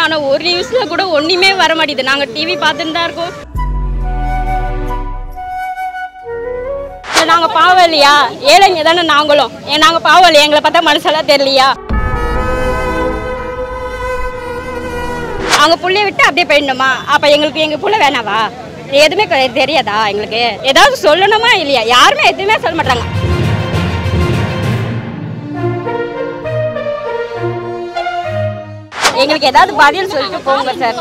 ஆனால் ஒரு நியூஸில் கூட ஒன்றுமே வர மாட்டேங்குது நாங்கள் டிவி பார்த்துட்டு தான் இருக்கோம் நாங்கள் பாவம் இல்லையா ஏழைங்க தானே நாங்களும் ஏன் நாங்கள் பாவம் இல்லையா எங்களை பார்த்தா மனசெல்லாம் தெரியலையா அவங்க புள்ளைய விட்டு அப்படியே போயிடணுமா அப்போ எங்களுக்கு எங்கள் புள்ள வேணாவா எதுவுமே கிடை- தெரியாதா எங்களுக்கு ஏதாவது சொல்லணுமா இல்லையா யாருமே எதுவுமே சொல்ல மாட்டாங்க எங்களுக்கு ஏதாவது பதில் சொல்லிட்டு போங்க சார்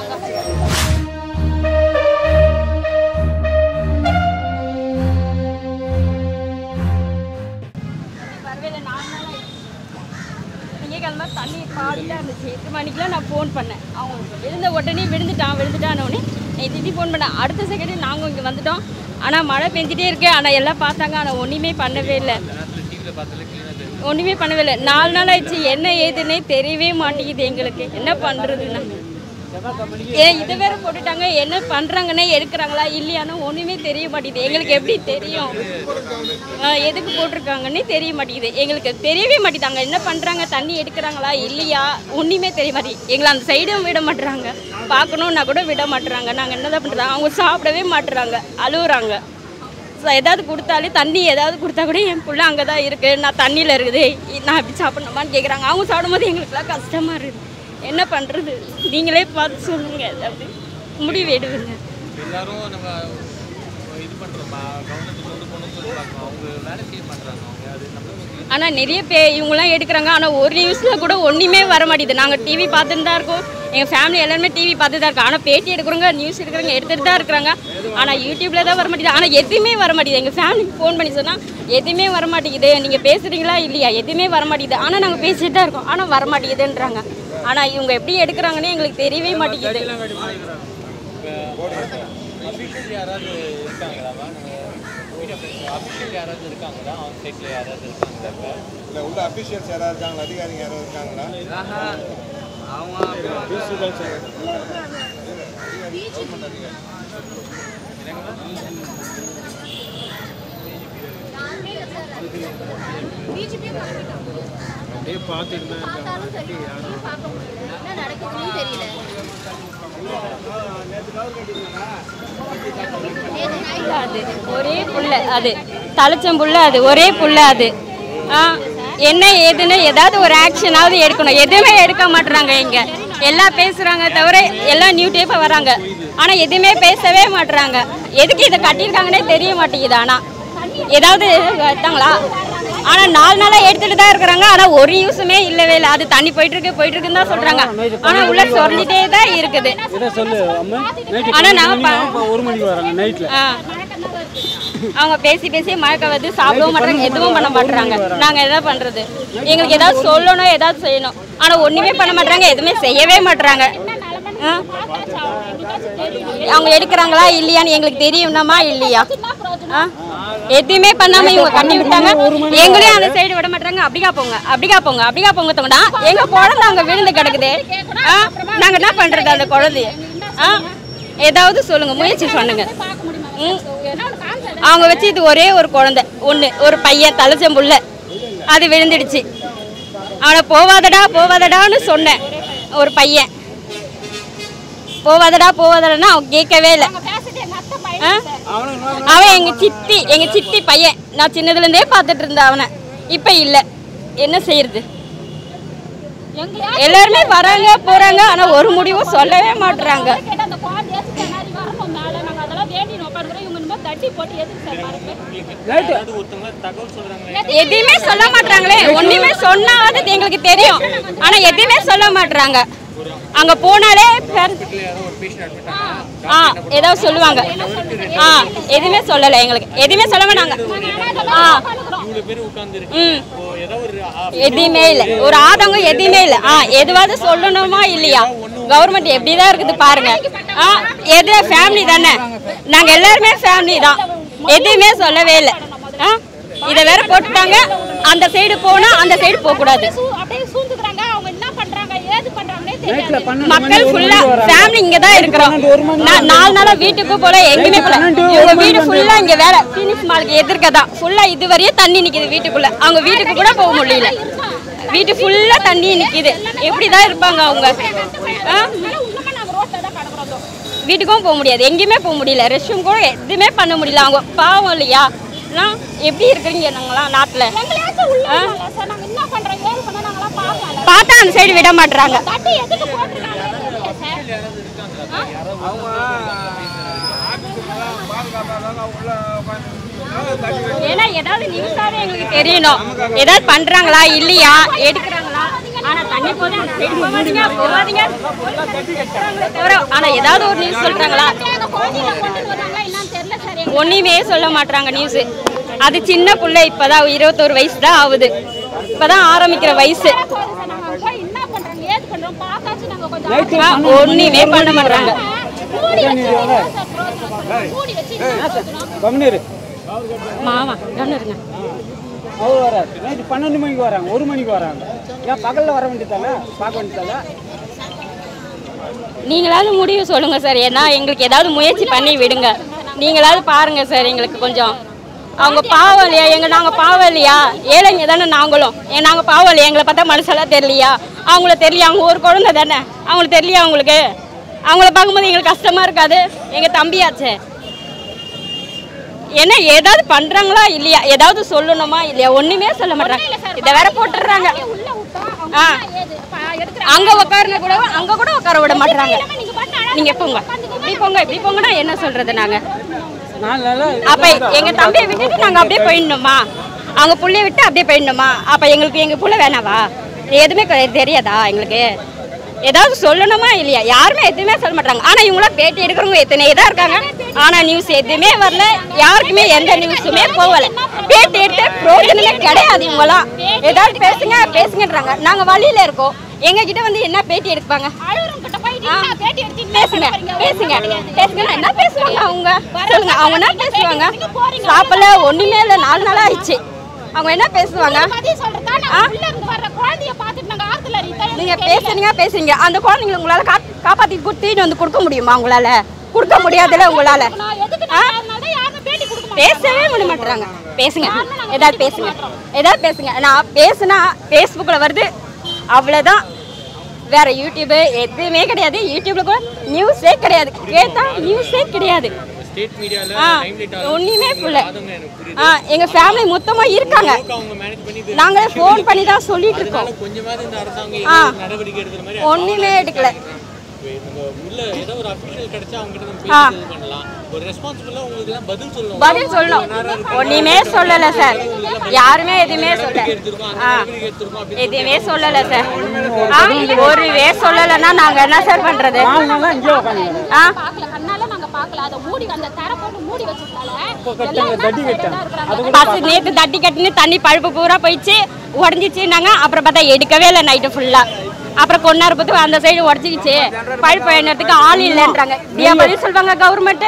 திங்கக்கிழமை தண்ணி பாடிட்டா இருந்துச்சு எட்டு மணிக்கெலாம் நான் ஃபோன் பண்ணேன் அவங்க விழுந்த உடனே விழுந்துட்டான் விழுந்துட்டான உடனே நான் திட்டி ஃபோன் பண்ணேன் அடுத்த செகண்ட் நாங்கள் இங்கே வந்துட்டோம் ஆனால் மழை பெஞ்சிட்டே இருக்கு ஆனால் எல்லாம் பார்த்தாங்க ஆனால் ஒன்றுமே பண்ணவே இல்லை ஒன்றுமே பண்ணவே இல்லை நாலு நாள் ஆயிடுச்சு என்ன ஏதுன்னே தெரியவே மாட்டேங்குது எங்களுக்கு என்ன பண்ணுறதுன்னா ஏன் இது வேற போட்டுட்டாங்க என்ன பண்ணுறாங்கன்னே எடுக்கிறாங்களா இல்லையான்னு ஒன்றுமே தெரிய மாட்டேங்குது எங்களுக்கு எப்படி தெரியும் ஆ, எதுக்கு போட்டிருக்காங்கன்னே தெரிய மாட்டேங்குது எங்களுக்கு தெரியவே மாட்டேங்குதாங்க என்ன பண்ணுறாங்க தண்ணி எடுக்கிறாங்களா இல்லையா ஒன்றுமே தெரிய மாட்டேங்குது எங்களை அந்த சைடும் விட மாட்டுறாங்க பார்க்கணுன்னா கூட விட மாட்டுறாங்க நாங்கள் என்னதான் பண்ணுறது அவங்க சாப்பிடவே மாட்டுறாங்க அழுகுறாங்க ஸோ ஏதாவது கொடுத்தாலே தண்ணி ஏதாவது கொடுத்தா கூட என் புள்ள அங்கே தான் இருக்குது நான் தண்ணியில் இருக்குது நான் எப்படி சாப்பிடணுமான்னு கேட்குறாங்க அவங்க சாப்பிடும்போது எங்களுக்குலாம் கஷ்டமாக இருக்குது என்ன பண்ணுறது நீங்களே பார்த்து சொல்லுங்கள் ஏதாவது முடிவு எடுங்க எல்லாரும் நம்ம இது பண்றோமா கவனத்துக்கு கொண்டு போகணும்னு சொல்லி பார்க்கணும் அவங்க வேலை செய்ய மாட்டாங்க அவங்க அது நம்ம ஆனால் நிறைய பேர் இவங்கெல்லாம் எடுக்கிறாங்க ஆனால் ஒரு நியூஸில் கூட ஒன்றுமே வர மாட்டேங்குது நாங்கள் டிவி பார்த்துட்டு தான் இருக்கோம் எங்கள் ஃபேமிலி எல்லாருமே டிவி பார்த்து தான் இருக்கோம் ஆனால் பேட்டி எடுக்கிறவங்க நியூஸ் எடுக்கிறவங்க எடுத்துகிட்டு தான் இருக்கிறாங்க ஆனால் யூடியூப்பில் தான் வர மாட்டேங்குது ஆனால் எதுவுமே வர மாட்டேங்குது எங்கள் ஃபேமிலிக்கு ஃபோன் பண்ணி சொன்னால் எதுவுமே வர மாட்டேங்குது நீங்கள் பேசுகிறீங்களா இல்லையா எதுவுமே வர மாட்டேங்குது ஆனால் நாங்கள் பேசிட்டு தான் இருக்கோம் ஆனால் வர மாட்டேங்குதுன்றாங்க ஆனால் இவங்க எப்படி எடுக்கிறாங்கன்னு எங்களுக்கு தெரியவே மாட்டேங்குது அஃபிஷியல் யாராவது இருக்காங்களாவா அஃபிஷியல் யாராவது இருக்காங்களா அவங்க சைட்ல யாராவது இருக்காங்களா இப்போ இல்லை உள்ள அஃபிஷியல்ஸ் யாராவது இருக்காங்களா அதிகாரிங்க யாராவது இருக்காங்களா அப்படியே பார்த்துட்டு தான் இருக்காங்க என்ன நடக்குதுன்னு தெரியல புள்ள அது ஒரே புள்ள அது தலைச்சம் புள்ள அது ஒரே புள்ள அது ஆ என்ன ஏதுன்னு ஏதாவது ஒரு ஆக்ஷனாவது எடுக்கணும் எதுவுமே எடுக்க மாட்டுறாங்க இங்க எல்லாம் பேசுறாங்க தவிர எல்லாம் நியூ டேப்பா வராங்க ஆனா எதுவுமே பேசவே மாட்டுறாங்க எதுக்கு இதை கட்டியிருக்காங்கன்னே தெரிய மாட்டேங்குது ஆனா ஏதாவது வச்சாங்களா ஆனா நாலு நாளா எடுத்துட்டு தான் இருக்கிறாங்க ஆனா ஒரு யூஸுமே இல்லவே இல்லை அது தண்ணி போயிட்டு இருக்கு போயிட்டு இருக்குன்னு தான் சொல்றாங்க ஆனா உள்ள சொல்லிட்டே தான் இருக்குது இதை சொல்லு அம்மா நைட்டு ஆனா நான் பா- ஒரு மணிக்கு வராங்க நைட்டில் ஆ. அவங்க பேசி பேசி மயக்க வந்து சாப்பிடவும் மாட்டாங்க எதுவும் பண்ண மாட்டாங்க நாங்க என்ன பண்றது எங்களுக்கு ஏதாவது சொல்லணும் ஏதாவது செய்யணும் ஆனா ஒண்ணுமே பண்ண மாட்டாங்க எதுவுமே செய்யவே மாட்டாங்க ஆ? அவங்க எடுக்கிறாங்களா இல்லையான்னு எங்களுக்கு தெரியும்னாமா இல்லையா ஆ? எதுவுமே பண்ணாம இவங்க கட்டி விட்டாங்க எங்களையும் அந்த சைடு விட மாட்டாங்க அப்படிக்கா போங்க அப்படிக்கா போங்க அப்படிக்கா போங்க தோண்டா எங்க குழந்தை அங்க விழுந்து கிடக்குது ஆ? நாங்க என்ன பண்றது அந்த குழந்தைய ஆ? ஏதாவது சொல்லுங்க முயற்சி பண்ணுங்க ம். அவங்க வச்சு இது ஒரே ஒரு குழந்தை ஒன்று ஒரு பையன் தலைச்சம்புள்ள அது விழுந்துடுச்சு அவனை போவாதடா போவாதடான்னு சொன்னேன் ஒரு பையன் போவாதடா போவாதடான்னா அவன் கேட்கவே இல்லை ஆ? அவன் எங்க சித்தி எங்க சித்தி பையன் நான் சின்னதுல இருந்தே பார்த்துட்டு இருந்தேன் அவனை இப்ப இல்ல என்ன செய்யறது எல்லாருமே வராங்க போறாங்க ஆனா ஒரு முடிவும் சொல்லவே மாட்டுறாங்க அந்த குழந்தையாச்சும் பின்னாடி வரணும் மேல நாங்க அதெல்லாம் வேண்டி உட்காந்துக்கிறோம் இவங்க இந்த தட்டி போட்டு எதுக்கு சார் பாருங்க யாராவது ஒருத்தவங்க தகவல் சொல்றாங்களே எதுவுமே சொல்ல மாட்டாங்களே ஒண்ணுமே சொன்னாவது எங்களுக்கு தெரியும் ஆனா எதுவுமே சொல்ல மாட்டாங்க அங்க போனாலே parents- யாரோ ஒரு பேஷண்ட் அட்மிட் ஆனா ஆ ஏதாவது சொல்லுவாங்க ஆ எதுவுமே சொல்லலை எங்களுக்கு எதுவுமே சொல்ல மாட்டாங்க ஆ இவ்வளவு பேர் உட்கார்ந்து இருக்கு ம் இப்போ ஏதோ ஒரு ஆ, எதுவுமே இல்லை ஒரு ஆதங்கம் எதுவுமே இல்லை ஆ எதுவாவது சொல்லணுமா இல்லையா கவர்மெண்ட் எப்படி தான் இருக்குது பாருங்க ஆ எது ஃபேமிலி தானே நாங்கள் எல்லாருமே ஃபேமிலி தான் எதுவுமே சொல்லவே இல்லை ஆ இதை வேற போட்டுட்டாங்க அந்த சைடு போனால் அந்த சைடு போகக்கூடாது சூ- அப்படியே சூழ்ந்துக்கிறாங்க அவங்க என்ன பண்றாங்க ஏது பண்றாங்கன்னே தெரியாது மக்கள் ஃபுல்லா ஃபேமிலி இங்க தான் இருக்கிறோம் நான் நாலு நாளா வீட்டுக்கு போல எங்கேயுமே போல இவங்க வீடு ஃபுல்லா இங்க வேற பீனிக்ஸ் மாலுக்கு எதிர்க்க தான் ஃபுல்லா இதுவரையும் தண்ணி நிக்குது வீட்டுக்குள்ள அவங்க வீட்டுக்கு கூட போக முடியல வீட்டு ஃபுல்லா தண்ணி நிக்குது எப்படிதான் இருப்பாங்க அவங்க ஆ? அதனால இன்னுமே நாங்க ரோட்ல தான் கிடக்குறோம் இதோ. வீட்டுக்கும் போக முடியாது எங்கேயுமே போக முடியல ரெஸ்ட் ரூம் கூட எதுவுமே பண்ண முடியல அவங்க பாவம் இல்லையா எல்லாம் எப்படி இருக்கிறீங்க நாங்களாம் நாட்டில் எங்களையாச்சும் உள்ள விடலாம்ல சார் நாங்க என்ன பண்றோம் ஏது பண்ண நாங்களாம் பார்க்கல பார்த்தா அந்த சைடு விட மாட்றாங்க தட்டி எதுக்கு போட்டிருக்காங்க தெரியல சார் அவங்க ஆஃபீஸுக்கு பாதுகாப்பாக உள்ள உட்காந்து ஏன்னா ஏதாவது நியூஸாவே எங்களுக்கு தெரியணும் ஏதாவது பண்றாங்களா இல்லையா எடுக்கிறாங்களா ஆனா தண்ணி போது அந்த சைடு போகாதீங்க போகாதீங்க எடுக்கிறாங்களே தவிர ஆனா ஏதாவது ஒரு நியூஸ் சொல்றாங்களா அந்த குழந்தைகளை கொண்டு வராங்களா என்னன்னு தெரியல சார் எங்களுக்கு. ஒண்ணுமே சொல்ல மாட்றாங்க நியூஸ் அது சின்ன புள்ள இப்பதான் இருபத்தோரு வயசு தான் ஆகுது இப்பதான் ஆரம்பிக்கிற வயசு போகுது சார் நாங்க போய் என்ன பண்றோம் ஏது பண்றோம் பார்த்தாச்சும் நாங்க கொஞ்சம் ஆ, ஒண்ணுமே பண்ண மாட்றாங்க மூடி வச்சு என்ன சார் பிரயோஜனம்? மூடி வச்சு என்ன பிரயோஜனம்? கம்னீர் மாமா கவனம் இருங்க அவர் வராது நைட்டு பன்னெண்டு மணிக்கு வராங்க ஒரு மணிக்கு வராங்க ஏன் பகலில் வர வேண்டியதானே பார்க்க வேண்டியதானே நீங்களாவது முடிவு சொல்லுங்க சார் ஏன்னா எங்களுக்கு ஏதாவது முயற்சி பண்ணி விடுங்க நீங்களாவது பாருங்க சார் எங்களுக்கு கொஞ்சம் அவங்க பாவம் இல்லையா எங்க நாங்க பாவம் இல்லையா ஏழைங்க தானே நாங்களும் ஏன் நாங்க பாவம் இல்லையா எங்களை பார்த்தா மனசெல்லாம் தெரியலையா அவங்கள தெரியல அவங்க ஒரு குழந்தை தானே அவங்களுக்கு தெரியலையா அவங்களுக்கு அவங்கள பார்க்கும்போது எங்களுக்கு கஷ்டமா இருக்காது எங்க தம்பியாச்சே என்ன ஏதாவது பண்றாங்களா இல்லையா ஏதாவது சொல்லணுமா இல்லையா ஒண்ணுமே சொல்ல மாட்டாங்க இதை வேற போட்டுடுறாங்க உள்ள விட்டா அவங்க ஆ. என்ன ஏது ப- எடுக்கிற அங்க உட்காருன கூட அங்க கூட உட்கார விட மாட்டாங்க நீங்க பாட்டு அழகா நீங்க போங்க இப்படி போங்க இப்படி போங்கன்னா என்ன சொல்றது நாங்க நாலு நாளாக அப்ப எங்க தம்பியை விட்டுட்டு நாங்க அப்படியே போயிடணுமா அவங்க புள்ளைய விட்டு அப்படியே போயிடணுமா அப்ப எங்களுக்கு எங்க புள்ள வேணாவா எதுவுமே கிடையாது, தெரியாதா எங்களுக்கு ஏதாவது சொல்லணுமா இல்லையா யாருமே எதுவுமே சொல்ல மாட்டாங்க ஆனா இவங்களாம் பேட்டி எடுக்கிறவங்க எத்தனை இதா இருக்காங்க ஆனா நியூஸ் எதுவுமே வரல யாருக்குமே எந்த நியூஸுமே போகல பேட்டி எடுத்து பிரோஜனமே கிடையாது இவங்களாம் ஏதாவது பேசுங்க பேசுங்கன்றாங்க நாங்க வழியில இருக்கோம் எங்க கிட்ட வந்து என்ன பேட்டி எடுப்பாங்க அழுகுறவங்க போயிட்டு என்ன பேட்டி எடுத்து என்ன பேசுங்க பண்ண போறீங்க? பேசுங்க ஒண்ணும் கிடையாது. பேசுங்க என்ன பேசுவாங்க அவங்க சொல்லுங்க அவங்க என்ன பேசுவாங்க சாப்பிடல ஒண்ணுமே இல்லை நாலு நாள் ஆயிடுச்சு அவங்க என்ன பேசுவாங்க பதில் சொல்றதா நான் உள்ள இருந்து வர்ற குழந்தைய பார்த்துட்டு நாங்க ஆத்துல இருக்கோம். நீங்க பேசுறீங்க பேசுறீங்க அந்த குழந்தைங்களை உங்களால கா- காப்பாத்தி கொடுத்துட்டு வந்து கொடுக்க முடியுமா உங்களால கொடுக்க முடியாதுல்ல உங்களால நான் எதுக்கு நான் அதனால தான் யாருமே பேட்டி கொடுக்க மாட்டேன் பேசவே விட மாட்டாங்க பேசுங்க ஏதாவது பேசுங்க ஏதாவது பேசுங்க நான் பேசுனா ஃபேஸ்புக்கில் வருது அவ்வளோதான் வேற யூடியூபு எதுவுமே கிடையாது யூடியூப்ல கூட நியூஸே கிடையாது கேட்டா நியூஸே கிடையாது ஸ்டேட் மீடியாவில் ஆ ஒன்றுமே புள்ள ஆ எங்கள் ஃபேமிலி மொத்தமாக இருக்காங்க அவங்க மேனேஜ் பண்ணி இது நாங்களே ஃபோன் பண்ணி தான் சொல்லிட்டு இருக்கோம் கொஞ்சமாவது இந்த அரசாங்கம் ஆ. ஏதோ நடவடிக்கை எடுக்கிற மாதிரி ஒன்றுமே எடுக்கல நம்ம உள்ள ஏதோ ஒரு அஃபிஷியல் கிடைச்சா அவங்க கிட்ட நம்ம ஆ. பேசி இது பண்ணலாம் ஒரு ரெஸ்பான்சிபிளா உங்களுக்கு எல்லாம் பதில் சொல்லணும் பதில் சொல்லணும் ஒன்றுமே சொல்லலை சார் யாருமே எதுவுமே சொல்ல எடுத்திருக்கோம் அந்த ஆ நடவடிக்கை எடுத்திருக்கோம் அப்படி எதுவுமே சொல்லலை சார் ஆ ஒருவே சொல்லலைன்னா நாங்கள் என்ன சார் பண்ணுறது நாலு நாளாக இங்கேயே உட்காந்து ஆ பார்க்கல கண்ணால நாங்க பார்க்கல அதை மூடி அந்த தரை போட்டு மூடி வச்சதுனால கட்டாங்க தட்டி கட்டாங்க அது கூட பஸ் நேற்று தட்டி கட்டின்னு தண்ணி பழுப்பு பூரா போயிடுச்சு உடஞ்சிச்சுன்னாங்க அப்புறம் பார்த்தா எடுக்கவே இல்லை நைட்டு ஃபுல்லாக அப்புறம் கொண்டாரு பத்து அந்த சைடு உடச்சிக்கிச்சு பழுப்பு எண்ணத்துக்கு ஆள் இல்லைன்றாங்க ஏன் பதில் சொல்லுவாங்க கவர்மெண்ட்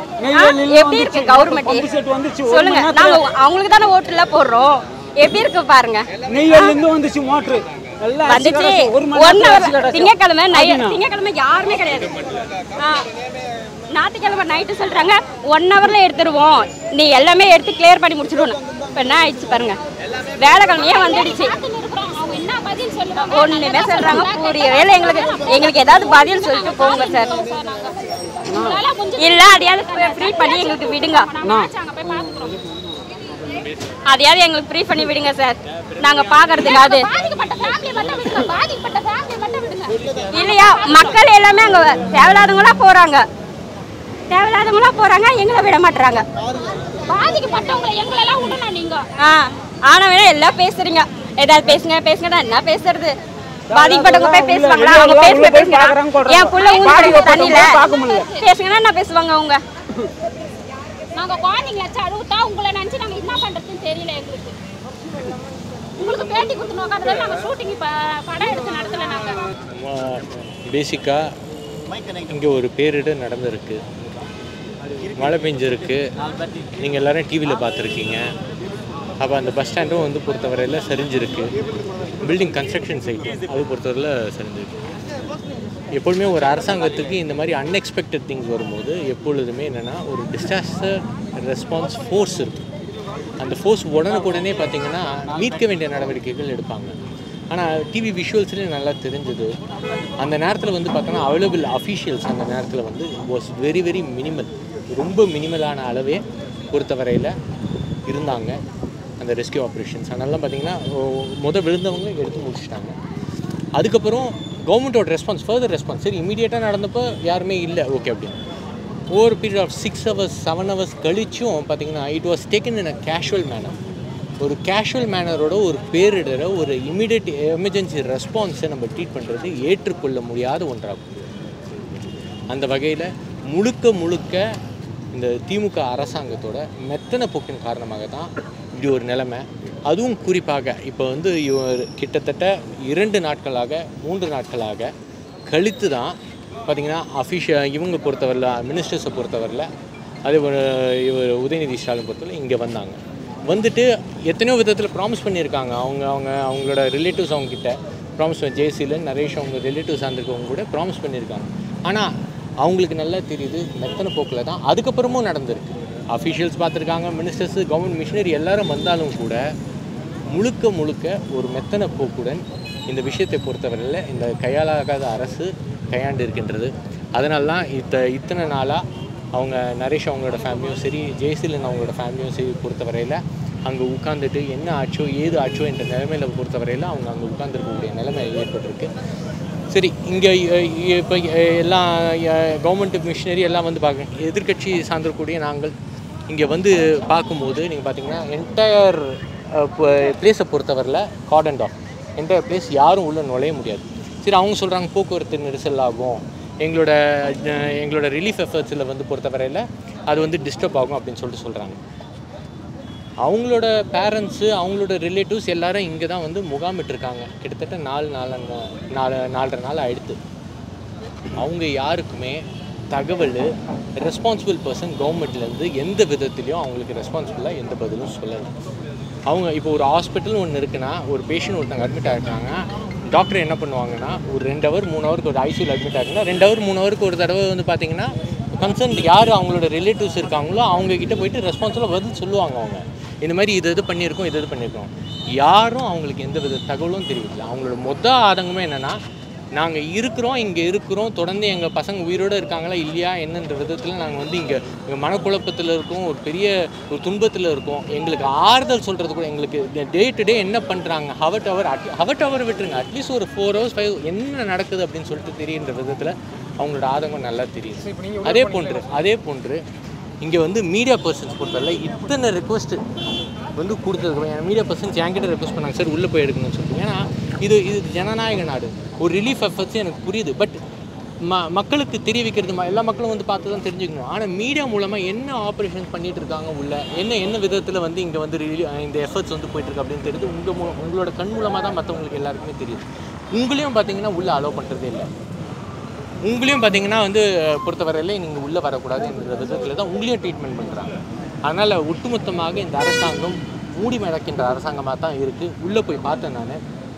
எப்படி இருக்கு கவர்மெண்ட் செட் வந்துச்சு ஒரு சொல்லுங்க மணி நாங்க நேரத்துல அவங்களுக்கு தானே ஓட்டுல போடுறோம் எப்படி இருக்கு பாருங்க நெய்வேலிருந்து வந்துச்சு மோட்ரு எல்லாம் அரிசி வந்துச்சு கடைசி, ஒரு மணி ஒன் நேரத்துல அரிசி ஹவர் கடைசி. திங்கக்கிழமை நை அப்படின்னா? திங்கக்கிழமை யாருமே கிடையாது ஆ. ஞாயிற்றுக்கிழமை நைட்டு சொல்றாங்க ஒன் ஹவர்ல எடுத்துருவோம் நீ எல்லாமே எடுத்து கிளியர் பண்ணி முடிச்சிடுவோம் இப்போ என்ன ஆயிடுச்சு பாருங்க வேலைக்கிழமையே வந்துடுச்சு பார்த்துன்னு இருக்கிறோம் அவங்க என்ன பதில் சொல்லுவாங்க ஒண்ணுமே சொல்றாங்க புரியவே இல்லை எங்களுக்கு எங்களுக்கு ஏதாவது பதில் சொல்லிட்டு போங்க சார் உங்களால முடிஞ்ச இல்ல அதையாவது ஃப்ரீ பண்ணி எங்களுக்கு விடுங்க நாங்க அங்க போய் பார்த்துக்கிறோம் அதையாவது எங்களுக்கு ஃப்ரீ பண்ணி விடுங்க சார் நாங்க பாக்குறதுக்காவது பாதிக்கப்பட்ட ஃபேமிலி மட்டும் விடுங்க பாதிக்கப்பட்ட ஃபேமிலி மட்டும் விடுங்க இல்லையா மக்கள் எல்லாமே அங்க தேவையில்லாதவங்களா போறாங்க தேவையில்லாதவங்களா போறாங்க எங்களை விட மாட்டாங்க பாதிக்கப்பட்டவங்களை எங்களெல்லாம் விடணும் நீங்க ஆ ஆனா வேணா எல்லாம் பேசுறீங்க ஏதாவது பேசுங்க பேசுங்க நான் என்ன பேசுறது பாதிக்கப்பட்டவங்க போய் பேசுவாங்களா அவங்க வெளியே பேசுங்க உள்ள போய் பேசுங்க பார்க்கறாங்க, கொள்றாங்க. என் புள்ள ஊருக்கு பாதிக்கப்பட்டவங்க தண்ணியில பார்க்க முடியல. பேசுங்கன்னா என்ன பேசுவாங்க அவங்க நாங்க குழந்தைங்கள வச்சு அழுகுத்தா உங்களை நினைச்சு நாங்க என்ன பண்றதுன்னு தெரியல எங்களுக்கு உங்களுக்கு பேட்டி கொடுத்து நோக்காததால நாங்க ஷூட்டிங் படம் எடுத்து நடத்தல நாங்க பேசிக்காக இங்கே ஒரு பேரிடு நடந்திருக்கு மழை பெஞ்சிருக்கு நீங்கள் எல்லாரும் டிவியில் பார்த்துருக்கீங்க அப்போ அந்த பஸ் ஸ்டாண்டும் வந்து பொறுத்தவரையில் சரிஞ்சிருக்கு பில்டிங் கன்ஸ்ட்ரக்ஷன் சைட் அது பொறுத்தவரையில் சரிஞ்சிருக்கு எப்பொழுதுமே ஒரு அரசாங்கத்துக்கு இந்த மாதிரி அன்எக்ஸ்பெக்டட் திங்ஸ் வரும்போது எப்பொழுதுமே என்னென்னா ஒரு டிசாஸ்டர் ரெஸ்பான்ஸ் ஃபோர்ஸ் இருக்குது அந்த ஃபோர்ஸ் உடனுக்குடனே பார்த்தீங்கன்னா மீட்க வேண்டிய நடவடிக்கைகள் எடுப்பாங்க ஆனால் டிவி விஷுவல்ஸ்லேயும் நல்லா தெரிஞ்சுது அந்த நேரத்தில் வந்து பார்த்தோன்னா அவைலபிள் அஃபீஷியல்ஸ் அந்த நேரத்தில் வந்து வாஸ் வெரி வெரி மினிமல் ரொம்ப மினிமலான அளவே பொறுத்தவரையில் இருந்தாங்க அந்த ரெஸ்கியூ ஆப்ரேஷன்ஸ் அதனால பார்த்தீங்கன்னா ஓ- முத விழுந்தவங்க எடுத்து முடிச்சிட்டாங்க அதுக்கப்புறம் கவர்மெண்ட்டோட ரெஸ்பான்ஸ் ஃபர்தர் ரெஸ்பான்ஸ் சரி இமீடியட்டாக நடந்தப்போ யாருமே இல்லை ஓகே அப்படின்னு over period of six hours seven hours கழிச்சும் பார்த்தீங்கன்னா it was taken in a casual manner ஒரு கேஷுவல் மேனரோட ஒரு பேரிடரை ஒரு இமீடியட் எமர்ஜென்சி ரெஸ்பான்ஸை நம்ம ட்ரீட் பண்ணுறது ஏற்றுக்கொள்ள முடியாத ஒன்றாகும் அந்த வகையில் முழுக்க முழுக்க இந்த திமுக அரசாங்கத்தோட மெத்தன போக்கின் காரணமாக தான் இப்படி ஒரு நிலைமை அதுவும் குறிப்பாக இப்போ வந்து இவர் கிட்டத்தட்ட இரண்டு நாட்களாக மூன்று நாட்களாக கழித்து தான் பார்த்திங்கன்னா அஃபிஷியல் இவங்க பொறுத்தவரையில் மினிஸ்டர்ஸை பொறுத்தவரையில் அதே போல் இவர் உதயநிதி ஸ்டாலின் பொறுத்தவரை இங்கே வந்தாங்க வந்துட்டு எத்தனையோ விதத்தில் ப்ராமிஸ் பண்ணியிருக்காங்க அவங்க அவங்க அவங்களோட ரிலேட்டிவ்ஸ் அவங்கக்கிட்ட ப்ராமிஸ் ஜேசியில் நரேஷ் அவங்க ரிலேட்டிவ்ஸ் சார்ந்திருக்கவங்க கூட ப்ராமிஸ் பண்ணியிருக்காங்க ஆனால் அவங்களுக்கு நல்லா தெரியுது மெத்தன போக்கில் தான் அதுக்கப்புறமும் நடந்திருக்கு அஃபிஷியல்ஸ் பார்த்துருக்காங்க மினிஸ்டர்ஸு கவர்மெண்ட் மிஷினரி எல்லாரும் வந்தாலும் கூட முழுக்க முழுக்க ஒரு மெத்தன போக்குடன் இந்த விஷயத்தை பொறுத்தவரையில் இந்த கையாளாகாத அரசு கையாண்டு இருக்கின்றது அதனால தான் இத்த இத்தனை நாளாக அவங்க நரேஷ் அவங்களோட ஃபேமிலியும் சரி ஜெயசீலன் அவங்களோட ஃபேமிலியும் சரி பொறுத்தவரையில் அங்கே உட்காந்துட்டு என்ன ஆச்சோ ஏது ஆச்சோ என்ற நிலைமையில பொறுத்தவரையில் அவங்க அங்கே உட்காந்துருக்கக்கூடிய நிலைமை ஏற்பட்டிருக்கு சரி இங்கே இப்போ எல்லாம் கவர்மெண்ட் மிஷினரி எல்லாம் வந்து பார்க்க எதிர்க்கட்சி சார்ந்திருக்கக்கூடிய நாங்கள் இங்கே வந்து பார்க்கும்போது நீங்கள் பார்த்தீங்கன்னா என்டையர் பிளேஸை பொறுத்தவரையில் கார்டன் டாக் என்டையர் பிளேஸ் யாரும் உள்ளே நுழைய முடியாது சரி அவங்க சொல்கிறாங்க போக்குவரத்து நெரிசல் ஆகும் எங்களோட அஹ், எங்களோட ரிலீஃப் எஃபர்ட்ஸில் வந்து பொறுத்தவரையில் அது வந்து டிஸ்டர்ப் ஆகும் அப்படின்னு சொல்லிட்டு சொல்கிறாங்க அவங்களோட பேரண்ட்ஸு அவங்களோட ரிலேட்டிவ்ஸ் எல்லாரும் இங்கே தான் வந்து முகாமிட்டிருக்காங்க கிட்டத்தட்ட நாலு நாலு நாலு நாலரை நாள் ஆயிடுத்து அவங்க யாருக்குமே தகவல் ரெஸ்பான்சிபிள் பர்சன் கவர்மெண்ட்லேருந்து எந்த விதத்துலையும் அவங்களுக்கு ரெஸ்பான்சிபிளாக எந்த பதிலும் சொல்லலை அவங்க இப்போ ஒரு ஹாஸ்பிட்டல் ஒன்று இருக்குன்னா ஒரு பேஷண்ட் ஒருத்தங்க அட்மிட் ஆகிட்டாங்க டாக்டர் என்ன பண்ணுவாங்கன்னா ஒரு ரெண்டு ஹவர் மூணு ஹவருக்கு ஒரு ஐசியூவில் அட்மிட் ஆகுங்கன்னா ரெண்டு ஹவர் மூணு ஹவருக்கு ஒரு தடவை வந்து பார்த்தீங்கன்னா கன்சர்ன் யார் அவங்களோட ரிலேட்டிவ்ஸ் இருக்காங்களோ அவங்க கிட்ட போயிட்டு ரெஸ்பான்சிபிளாக பதில் சொல்லுவாங்க அவங்க இந்த மாதிரி இது இது பண்ணியிருக்கோம் இது இது பண்ணியிருக்கோம் யாரும் அவங்களுக்கு எந்த வித தகவலும் தெரியல அவங்களோட மொத்த ஆதங்கமே என்னென்னா நாங்கள் இருக்கிறோம் இங்கே இருக்கிறோம் தொடர்ந்து எங்கள் பசங்க உயிரோடு இருக்காங்களா இல்லையா என்னன்ற விதத்தில் நாங்கள் வந்து இங்கே எங்கள் மனக்குழப்பத்தில் இருக்கோம் ஒரு பெரிய ஒரு துன்பத்தில் இருக்கோம் எங்களுக்கு ஆறுதல் சொல்கிறது கூட எங்களுக்கு டே டு டே என்ன பண்ணுறாங்க hour tower at hour tower விட்டுருங்க அட்லீஸ்ட் ஒரு ஃபோர் ஹவர்ஸ் ஃபைவ் என்ன நடக்குது அப்படின்னு சொல்லிட்டு தெரியுன்ற விதத்தில் அவங்களோட ஆதங்கம் நல்லா தெரியுது அதே போன்று அதே போன்று இங்கே வந்து மீடியா பர்சன்ஸ் பொறுத்தவரை இத்தனை ரெக்வஸ்ட்டு வந்து கொடுத்ததுக்கு ஏன்னா மீடியா பர்சன்ஸ் என்கிட்ட ரெக்வஸ்ட் பண்ணாங்க சார் உள்ளே போய் எடுக்கணும்னு சொல்லிட்டு ஏன்னா இது இது ஜனநாயக நாடு ஒரு ரிலீஃப் எஃபர்ட்ஸ் எனக்கு புரியுது பட் ம மக்களுக்கு தெரிய வைக்கிறது ம- எல்லா மக்களும் வந்து பார்த்து தான் தெரிஞ்சுக்கணும் ஆனால் மீடியா மூலமாக என்ன ஆப்ரேஷன் பண்ணிட்டு இருக்காங்க உள்ள என்ன என்ன விதத்தில் வந்து இங்கே வந்து ரிலீ இந்த எஃபர்ட்ஸ் வந்து போயிட்டு இருக்கு அப்படின்னு தெரியுது உங்கள் மூலம் உங்களோட கண் மூலமாக தான் மற்றவங்களுக்கு எல்லாருக்குமே தெரியுது உங்களையும் பார்த்தீங்கன்னா உள்ளே அலோவ் பண்ணுறதே இல்லை உங்களையும் பார்த்தீங்கன்னா வந்து பொறுத்தவரையில் நீங்கள் உள்ளே வரக்கூடாது என்ற விதத்தில் தான் உங்களையும் ட்ரீட்மெண்ட் பண்ணுறாங்க அதனால் ஒட்டுமொத்தமாக இந்த அரசாங்கம் மூடி மிதக்கின்ற அரசாங்கமாக தான் இருக்குது உள்ளே போய் பார்த்தேன் நான்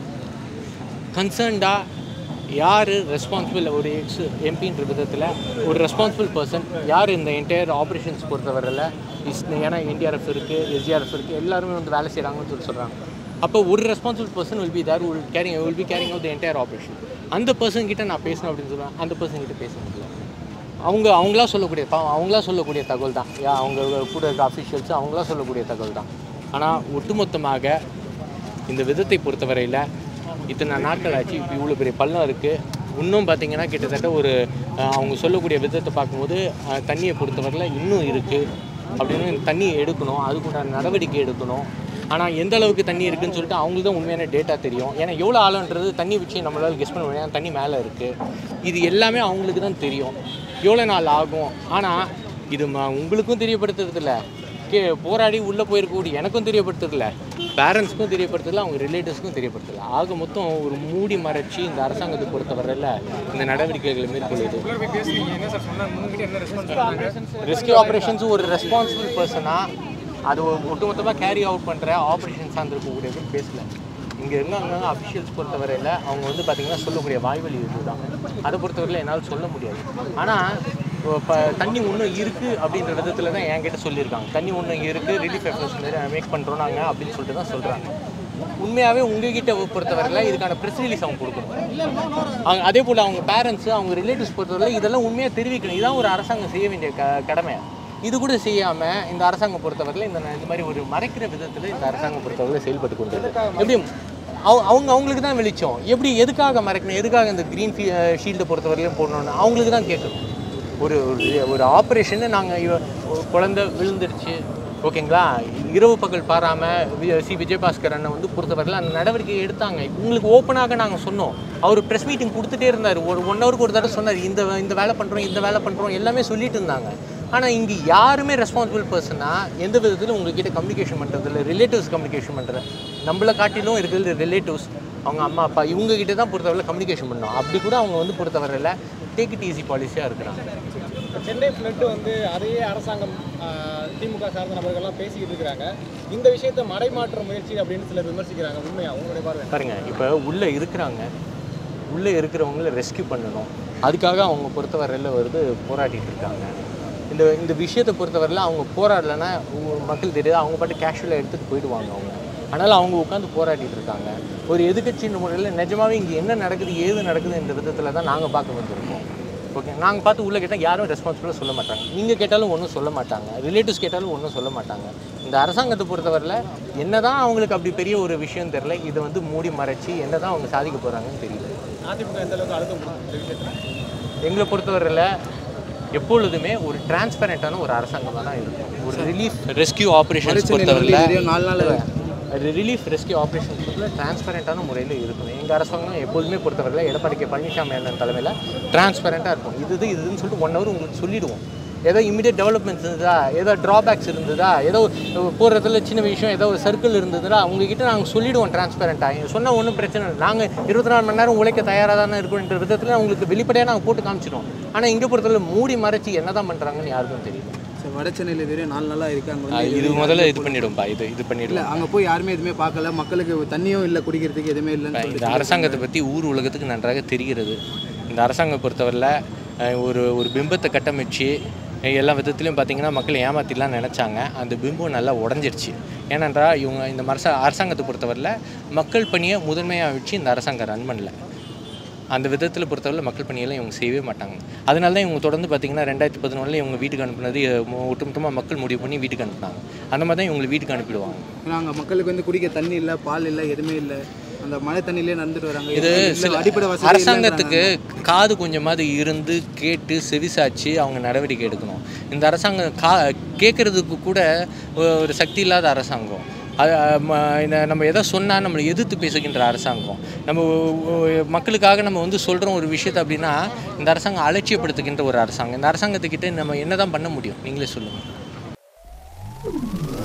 கன்சர்ன்டாக யார் ரெஸ்பான்சிபிள் ஒரு எக்ஸ் எம்பின்ற விதத்தில் ஒரு ரெஸ்பான்சிபிள் பர்சன் யார் இந்த என்டையர் ஆப்ரேஷன்ஸ் பொறுத்தவரையில் இஸ் ஏன்னா என்டிஆர்எஃப் இருக்குது எஸ்டிஆர்எஃப் இருக்குது எல்லாருமே வந்து வேலை செய்கிறாங்கன்னு சொல்லி சொல்கிறாங்க அப்போ ஒரு responsible person will be there will carrying will be carrying out the entire operation அந்த பர்சன் கிட்ட நான் பேசணும் அப்படின்னு சொல்லுவேன் அந்த பர்சன் கிட்ட பேச முடியல அவங்க அவங்களா சொல்லக்கூடிய பாவம் அவங்களா சொல்லக்கூடிய தகவல் தான் யா அவங்க கூட இருக்க அஃபிஷியல்ஸ் அவங்களா சொல்லக்கூடிய தகவல் தான் ஆனால் ஒட்டுமொத்தமாக இந்த விதத்தை பொறுத்தவரையில் இத்தனை நாட்கள் ஆச்சு இப்போ இவ்வளோ பெரிய பள்ளம் இருக்குது இன்னும் பார்த்தீங்கன்னா கிட்டத்தட்ட ஒரு அஹ், அவங்க சொல்லக்கூடிய விதத்தை பார்க்கும்போது அஹ், தண்ணியை பொறுத்தவரையில் இன்னும் இருக்குது அப்படின்னு இந்த தண்ணியை எடுக்கணும் அதுக்குண்டான நடவடிக்கை எடுக்கணும் ஆனால் எந்த அளவுக்கு தண்ணி இருக்குன்னு சொல்லிட்டு அவங்களுக்கு தான் உண்மையான டேட்டா தெரியும் ஏன்னா எவ்வளோ ஆழன்றது தண்ணி வச்சு நம்மளால் கெஸ் பண்ண முடியும் ஏன்னா தண்ணி மேலே இருக்குது இது எல்லாமே அவங்களுக்கு தான் தெரியும் எவ்வளோ நாள் ஆகும் ஆனால் இது ம- உங்களுக்கும் தெரியப்படுத்துறதில்ல கே போராடி உள்ளே போயிருக்கக்கூடிய எனக்கும் தெரியப்படுத்துறதில்ல பேரண்ட்ஸ்க்கும் தெரியப்படுத்துறதில்ல அவங்க ரிலேட்டிவ்ஸ்க்கும் தெரியப்படுத்தல ஆக மொத்தம் ஒரு மூடி மறைச்சி இந்த அரசாங்கத்தை பொறுத்தவரையில் இந்த நடவடிக்கைகளை மேற்கொள்ளுது உள்ள போய் பேசுறீங்க என்ன சார் சொன்னாங்க உங்ககிட்ட என்ன ரெஸ்பான்ஸ் பண்ணாங்க ரெஸ்கியூ ஆப்ரேஷன்ஸ் ஒரு ரெஸ்பான்சிபிள் பர்சனாக அது ஒட்டுமொத்தமாக கேரி அவுட் பண்ணுற ஆப்ரேஷன் சார்ந்திருக்கக்கூடிய பேர் பேசல இங்கே இருந்தாங்க அஃபிஷியல்ஸ் பொறுத்தவரையில் அவங்க வந்து பார்த்திங்கன்னா சொல்லக்கூடிய வாய்வழி இதுதான் அதை பொறுத்தவரையில் என்னால் சொல்ல முடியாது ஆனால் இப்போ தண்ணி ஒன்றும் இருக்குது அப்படின்ற விதத்தில் தான் என்கிட்ட சொல்லியிருக்காங்க தண்ணி ஒன்றும் இருக்குது ரிலீஃப் எஃபர்ட்ஸ் மாரி மேக் பண்ணுறோம் நாங்கள் அப்படின்னு சொல்லிட்டு தான் சொல்கிறாங்க உண்மையாகவே உங்ககிட்ட பொறுத்தவரையில் இதுக்கான ப்ரெஸ் ரிலீஸ் அவங்க கொடுக்கணும் அவங்க அதே போல் அவங்க பேரண்ட்ஸ் அவங்க ரிலேட்டிவ்ஸ் பொறுத்தவரை இதெல்லாம் உண்மையாக தெரிவிக்கணும் இதான் ஒரு அரசாங்கம் செய்ய வேண்டிய க கடமை இது கூட செய்யாமல் இந்த அரசாங்கம் பொறுத்தவரையில் இந்த இந்த மாதிரி ஒரு மறைக்கிற விதத்தில் இந்த அரசாங்கம் பொறுத்தவரையில் செயல்பட்டு கொண்டு இருக்கு. எப்படி அவங்க அவங்க அவங்களுக்கு தான் வெளிச்சம் எப்படி எதுக்காக மறைக்கணும் எதுக்காக இந்த க்ரீன் ஃபீ ஷீல்டை பொறுத்தவரையிலும் போடணும்னு அவங்களுக்கு தான் கேட்கணும் ஒரு ஒரு- ஒரு ஆப்ரேஷன்னு நாங்கள் குழந்தை விழுந்துருச்சு ஓகேங்களா இரவு பகல் பாராமல் சி விஜயபாஸ்கர் அண்ணன் வந்து பொறுத்தவரையில் அந்த நடவடிக்கை எடுத்தாங்க உங்களுக்கு ஓப்பனாக நாங்கள் சொன்னோம் அவர் ப்ரெஸ் மீட்டிங் கொடுத்துட்டே இருந்தார் ஒரு ஒன் ஹவருக்கு ஒரு தடவை சொன்னார் இந்த வே- இந்த வேலை பண்ணுறோம் இந்த வேலை பண்ணுறோம் எல்லாமே சொல்லிட்டு இருந்தாங்க ஆனால் இங்கே யாருமே ரெஸ்பான்சிபிள் பர்சனாக எந்த விதத்திலும் உங்ககிட்ட கம்யூனிகேஷன் பண்ணுறதில்ல ரிலேட்டிவ்ஸ் கம்யூனிகேஷன் பண்ணுறது நம்மளை காட்டிலும் இருக்கிறது ரிலேட்டிவ்ஸ் அவங்க அம்மா அப்பா இவங்க கிட்ட தான் பொறுத்தவரையில் கம்யூனிகேஷன் பண்ணோம் அப்படி கூட அவங்க வந்து பொறுத்தவரையில் டேக் இட் ஈஸி பாலிசியாக இருக்கிறாங்க சென்னை ஃப்ளட் வந்து அதையே அரசாங்கம் ஆஹ், திமுக சார்ந்த நபர்கள்லாம் பேசிக்கிட்டு இருக்கிறாங்க இந்த விஷயத்தை மடைமாற்ற முயற்சி அப்படின்னு சிலர் விமர்சிக்கிறாங்க உண்மையா உங்களுடைய பார்வை பாருங்க இப்போ உள்ளே இருக்கிறாங்க உள்ளே இருக்கிறவங்கள ரெஸ்க்யூ பண்ணணும் அதுக்காக அவங்க பொறுத்தவரையில் வருது போராடிட்டு இருக்காங்க இந்த இந்த விஷயத்தை பொறுத்தவரையில் அவங்க போராடலைன்னா உ- மக்கள் தெரியாது அவங்க பாட்டு கேஷுவலாக எடுத்துகிட்டு போயிடுவாங்க அவங்க அதனால் அவங்க உட்காந்து போராடிட்டு இருக்காங்க ஒரு எதிர்க்கட்சியின் முறையில் நிஜமாவே இங்கே என்ன நடக்குது ஏது நடக்குது இந்த விதத்தில் தான் நாங்கள் பார்க்க வந்திருக்கோம் ஓகே நாங்கள் பார்த்து உள்ளே கேட்டால் யாரும் ரெஸ்பான்சிபிளாக சொல்ல மாட்டாங்க நீங்கள் கேட்டாலும் ஒன்றும் சொல்ல மாட்டாங்க ரிலேட்டிவ்ஸ் கேட்டாலும் ஒன்றும் சொல்ல மாட்டாங்க இந்த அரசாங்கத்தை பொறுத்தவரையில் என்ன தான் அவங்களுக்கு அப்படி பெரிய ஒரு விஷயம் தெரில இதை வந்து மூடி மறைச்சி என்ன தான் அவங்க சாதிக்க போகிறாங்கன்னு தெரியல அதிமுக எந்த அளவுக்கு அழுத்தம் கொடுக்கும் இந்த விஷயத்துல எங்களை பொறுத்தவரையில் எப்பொழுதுமே ஒரு டிரான்ஸ்பரண்டான ஒரு அரசாங்கமாக தான் இருக்கும் ஒரு ரிலீஃப் ரெஸ்கியூ ஆப்ரேஷன்ஸ் பொறுத்தவரையில் நாலு நாள் அது ரிலீஃப் ரெஸ்கியூ ஆப்ரேஷன் பொறுத்தவரை டிரான்ஸ்பரண்டான முறையில் இருக்கணும் எங்கள் அரசாங்கம் எப்போதுமே பொறுத்தவரையில் எடப்பாடி கே பழனிசாமி அண்ணன் தலைமையில் டிரான்ஸ்பரண்ட்டாக இருக்கும் இது இது இதுன்னு சொல்லிட்டு ஒன் ஹவர் உங்களுக்கு சொல்லிடுவோம் ஏதோ இமீடியட் டெவலப்மெண்ட்ஸ் இருந்ததா ஏதோ ட்ராபேக்ஸ் இருந்ததா ஏதோ போகிறதுல சின்ன விஷயம் ஏதோ ஒரு சர்க்கிள் இருந்ததுன்னா உங்ககிட்ட நாங்கள் சொல்லிடுவோம் டிரான்ஸ்பரண்ட்டாக சொன்னால் ஒன்றும் பிரச்சனை இல்லை நாங்கள் இருபத்தி நாலு மணி நேரம் உழைக்க தயாராக தானே இருக்குன்ற விதத்தில் உங்களுக்கு வெளிப்படையாக நாங்கள் போட்டு காமிச்சிடுவோம் ஆனால் இங்கே பொறுத்தவரை மூடி மறைச்சி என்ன தான் பண்ணுறாங்கன்னு யாருக்கும் தெரியல சார் வட சென்னையில் இதுவரை நாலு நாளாக இருக்குது அங்கே ஆ, வந்து இது முதல்ல இது பண்ணிடும்பா இது இது பண்ணிடுவோம் இல்லை அங்கே போய் யாருமே எதுவுமே பார்க்கல மக்களுக்கு தண்ணியும் இல்லை குடிக்கிறதுக்கு எதுவுமே இல்லைன்னு இந்த சொல்லிட்டு அரசாங்கத்தை பற்றி ஊர் உலகத்துக்கு நன்றாக தெரிகிறது இந்த அரசாங்கம் பொறுத்தவரையில் அஹ், ஒரு ஒரு பிம்பத்தை கட்டமைச்சு அஹ், எல்லா விதத்துலையும் பார்த்தீங்கன்னா மக்கள் ஏமாத்திலாம் நினச்சாங்க அந்த பிம்பம் நல்லா உடஞ்சிருச்சு ஏனென்றால் இவங்க இந்த மரச அரசாங்கத்தை பொறுத்தவரையில் மக்கள் பணியை முதன்மையாக வச்சு இந்த அரசாங்கம் ரன் பண்ணல அந்த விதத்தில் பொறுத்தவரை மக்கள் பணியெல்லாம் இவங்க செய்யவே மாட்டாங்க அதனால தான் இவங்க தொடர்ந்து பார்த்தீங்கன்னா ரெண்டாயிரத்தி பதினொன்றில் இவங்க வீட்டுக்கு அனுப்புனது அஹ், மொ- ஒட்டுமொத்தமாக மக்கள் முடிவு பண்ணி வீட்டுக்கு அனுப்புனாங்க அந்த மாதிரி தான் இவங்களை வீட்டுக்கு அனுப்பிடுவாங்க ஏன்னா அங்கே மக்களுக்கு வந்து குடிக்க தண்ணி இல்லை பால் இல்லை எதுவுமே இல்லை அந்த மழை தண்ணியிலே நடந்துட்டு வராங்க இது எதுவுமே இல்ல, சில அடிப்படை வசதி அரசாங்கத்துக்கு காது கொஞ்சமாவது இருந்து கேட்டு செவிசாச்சு அவங்க நடவடிக்கை எடுக்கணும் இந்த அரசாங்கம் கா கேட்குறதுக்கு கூட ஒ- ஒரு சக்தி இல்லாத அரசாங்கம் அது ம- இந்த நம்ம எதை சொன்னால் நம்மளை எதிர்த்து பேசுகின்ற அரசாங்கம் நம்ம ஒ- ஒ- மக்களுக்காக நம்ம வந்து சொல்கிறோம் ஒரு விஷயத்தை அப்படின்னா இந்த அரசாங்கம் அலட்சியப்படுத்துகின்ற ஒரு அரசாங்கம் இந்த அரசாங்கத்துக்கிட்ட நம்ம என்ன தான் பண்ண முடியும் நீங்களே சொல்லுங்கள்